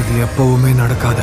அது எப்பவுமே நடக்காத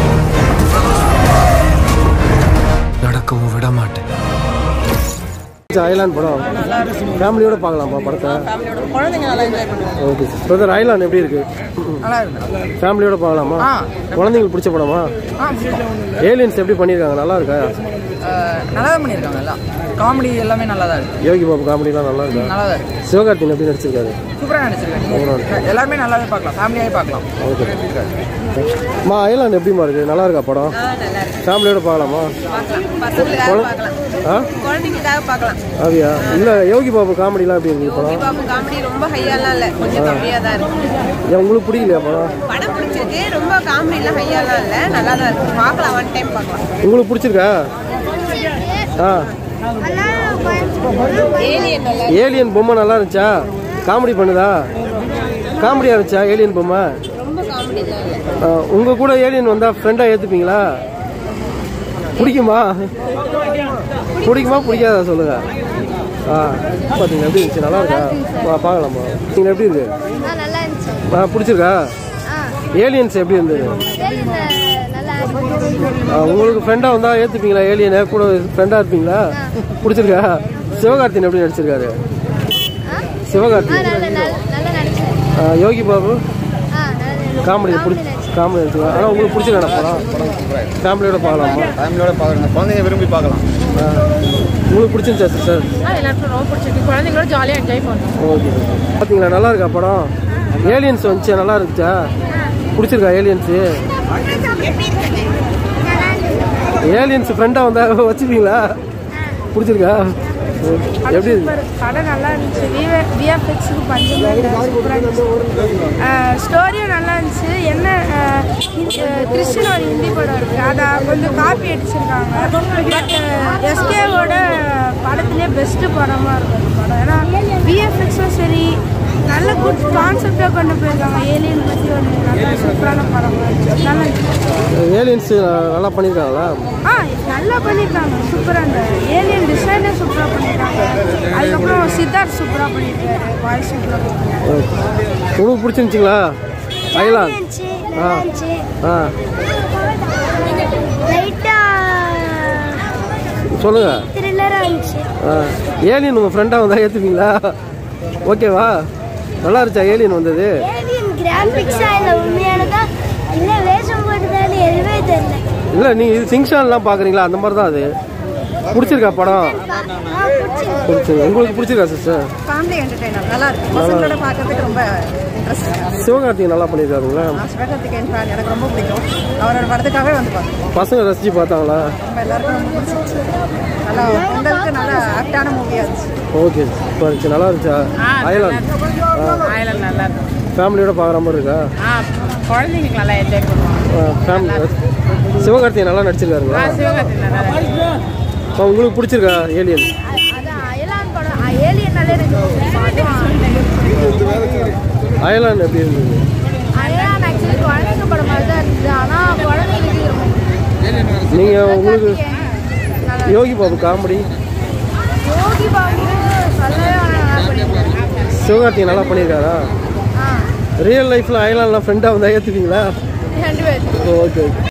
நடக்கவும் விட மாட்டேன் ஐலாண்ட் படம் ஃபேமிலியோட பார்க்கலாம்ப்பா படத்தை ஃபேமிலியோட குழந்தைங்க நல்லா என்ஜாய் பண்ணுவாங்க ஓகே பிரதர் ஐலாண்ட் எப்படி இருக்கு நல்லா இருக்கு ஃபேமிலியோட பார்க்கலாமா ஆ. குழந்தைங்களுக்கு பிடிச்ச படமா ஆ பிடிக்கும். ஏலியன்ஸ் எப்படி பண்ணியிருக்காங்க நல்லா இருக்கா அஹ், நல்லா தான் பண்ணியிருக்காங்க எல்லாம் காமெடி எல்லாமே நல்லா தான் இருக்கு யோகி பாபு காமெடிலாம் நல்லா இருக்கா நல்லா தான் இருக்கு சிவகார்த்தின் எப்படி நடிச்சிருக்காரு சூப்பராக நடிச்சிருக்காங்க எல்லாருமே நல்லாவே பார்க்கலாம் ஃபேமிலியாவே பார்க்கலாம் ஓகே அம்மா ஐலாண்ட் எப்படிமா இருக்கு நல்லா இருக்கா படம் ஃபேமிலியோட பார்க்கலாமா குழ- ஆ குழந்தைங்களுக்காக பார்க்கலாம் அப்படியா இல்லை யோகி பாபு காமெடிலாம் எப்படி இருக்கு படம் பாபு காமெடி ரொம்ப ஹையாலாம் இல்லை கொஞ்சம் கம்மியாக தான் இருக்கு ஏன் உங்களுக்கு பிடிக்கலையா படம் படம் பிடிச்சிருக்கு ரொம்ப காமெடிலாம் ஹையாலாம் இல்லை நல்லா தான் இருக்கு பார்க்கலாம் ஒன் டைம் பார்க்கலாம் உங்களுக்கு பிடிச்சிருக்கா ஆ ஏலியன் நல்லா ஏலியன் பொம்மை நல்லா இருந்துச்சா காமெடி பண்ணுதா காமெடியாக இருந்துச்சா ஏலியன் பொம்மை ரொம்ப காமெடி தான் இல்லை ஆ, உங்க கூட ஏலியன் வந்தா ஃப்ரெண்டா ஏத்துப்பீங்களா பிடிக்குமா பிடிக்குமா பிடிக்காதா சொல்லுங்க ஆ பார்த்தீங்க எப்படி இருந்துச்சு நல்லா இருக்கா வா பார்க்கலாமா நீங்கள் எப்படி இருக்கு ஆ நல்லா இருந்துச்சு ஆ பிடிச்சிருக்கா ஆ ஏலியன்ஸ் எப்படி இருந்தது சரி இந்த நல்லா இருந்துச்சு ஆ, உங்களுக்கு ஃப்ரெண்டாக வந்தா ஏற்றுப்பீங்களா ஏலியனை கூட ஃப்ரெண்டாக இருப்பீங்களா பிடிச்சிருக்கா சிவகார்த்தின் எப்படி நடிச்சிருக்காரு ஆ சிவகார்த்தி ஆ நல்ல நல்ல நல்லா நடிச்சேன் ஆ, யோகி பாபு ஆ நல்ல காமெடி பிடிச்சி காமெடி நடிச்சிருக்கா ஆனால் உங்களுக்கு பிடிச்சிருக்கா படம் ஃபேமிலியோட பார்க்கலாமா ஃபேமிலியோட பார்க்கணும் குழந்தைங்க விரும்பி பார்க்கலாம் ஆ, உங்களுக்கு பிடிச்சிருந்துச்சா சிஸ்டர் எல்லாருக்கும் ரொம்ப பிடிச்சிருக்கு குழந்தைங்களோட ஜாலியாக என்ஜாய் பண்ணணும் ஓகே பார்த்தீங்களா நல்லா இருக்கா படம் ஏலியன்ஸ் வந்துச்சு நல்லா இருந்துச்சா பிடிச்சிருக்கா ஏலியன்ஸு ஏலியன்ஸ் ஃப்ரெண்டாக வந்தா வச்சுப்பீங்களா பிடிச்சிருக்கா எப்படி இருக்கு படம் நல்லா இருந்துச்சு விஎஃப்எக்ஸுக்கு பஞ்சமே இல்லை சூப்பராக இருந்துச்சு ஸ்டோரியும் நல்லா இருந்துச்சு என்ன அஹ், ஹி- அஹ், கிறிஸ்டின் ஒரு ஹிந்தி படம் இருக்குது அதை கொஞ்சம் காப்பி அடிச்சிருக்காங்க பட் எஸ்கேவோட படத்துலேயே பெஸ்ட்டு படமாக இருக்கும் அந்த படம் ஏன்னா விஎஃப்எக்ஸும் சரி நல்ல குட் கான்செப்டாக கொண்டு போயிருக்காங்க ஏலியன் பற்றி ஒரு நல்ல சூப்பரான படம் நல்லா இருந்துச்சு ஏலியன்ஸ் நல்லா பண்ணியிருக்காங்களா ஆ நல்லா பண்ணியிருக்காங்க சூப்பராக அந்த ஏலியன் டிசைனே சூப்பராக பண்ணியிருக்காங்க அதுக்கப்புறம் சித்தார்த் சூப்பராக பண்ணியிருக்காரு வாய்ஸ் சூப்பராக பண்ணியிருக்காரு ஓகே உங்களுக்கு பிடிச்சிருந்துச்சிங்களா ஐலாண்ட் ஆ ஆ சொல்லுங்க த்ரில்லராக இருந்துச்சு ஆ ஏலியன் உங்கள் ஃப்ரெண்டாக வந்தால் ஏற்றுப்பீங்களா ஓகேவா நல்லா இருந்துச்சா ஏலியன் வந்தது ஏலியன் கிராஃபிக்ஸாக இல்லை உண்மையானதா இல்லை வேஷம் போட்டுதான்னு எதுவுமே தெரியல இல்லை நீங்கள் இது சிங்ஷான்லாம் பார்க்குறீங்களா அந்த மாதிரி தான் அது பிடிச்சிருக்கா படம் ஆ பிடிச்சிருக்கு பிடிச்சிருக்கு உங்களுக்கு பிடிச்சிருக்கா சிஸ்டர் ஃபேமிலி என்டர்டைனர் நல்லா இருக்கு பசங்களோட பார்க்கறதுக்கு ரொம்ப இன்ட்ரெஸ்டிங் சிவகார்த்திகை நல்லா பண்ணியிருக்காருங்களா நான் சிவகார்த்திகேயன் ஃபேன் எனக்கு ரொம்ப பிடிக்கும் அவரோட படத்துக்காகவே வந்து பார்த்தேன் பசங்க ரசிச்சு பார்த்தாங்களா நம்ம எல்லாருக்கும் ரொம்ப பிடிச்சிருச்சு நல்லா பொங்கலுக்கு நல்லா ஆக்டான மூவியாக இருந்துச்சு ஓகே இப்போ இருந்துச்சு நல்லா இருந்துச்சா ஐலாண்ட் ஆயிலம் நல்லா இருக்கும் ஃபேமிலியோட பார்க்குற மாதிரி இருக்கா ஆ குழந்தைங்களுக்கு நல்லா என்ஜாய் பண்ணுவாங்க ஃபேமிலி சிவகார்த்திகை நல்லா நடிச்சிருக்காருங்களா சிவகார்த்தி நல்லா இப்போ உங்களுக்கு பிடிச்சிருக்கா ஏலியன் அதான் அயலான் படம் ஏலியனாலே எனக்கு அயலாண்ட் எப்படி இருந்தது அயலான் ஆக்சுவலி குழந்தைங்க படம் மாதிரி தான் இருந்தது ஆனால் குழந்தைங்களுக்கு இது ரொம்ப நீங்கள் உங்களுக்கு யோகி பாபு காமெடி யோகி பாபு சொல்லவே வேணாம் நல்லா பண்ணியிருக்காரு சிவகார்த்திகை நல்லா பண்ணியிருக்காரா ஆ ரியல் லைஃப்பில் அயலாண்ட்லாம் ஃப்ரெண்டாக வந்தால் ஏற்றுப்பீங்களா ரெண்டு பேர் ஓகே ஓகே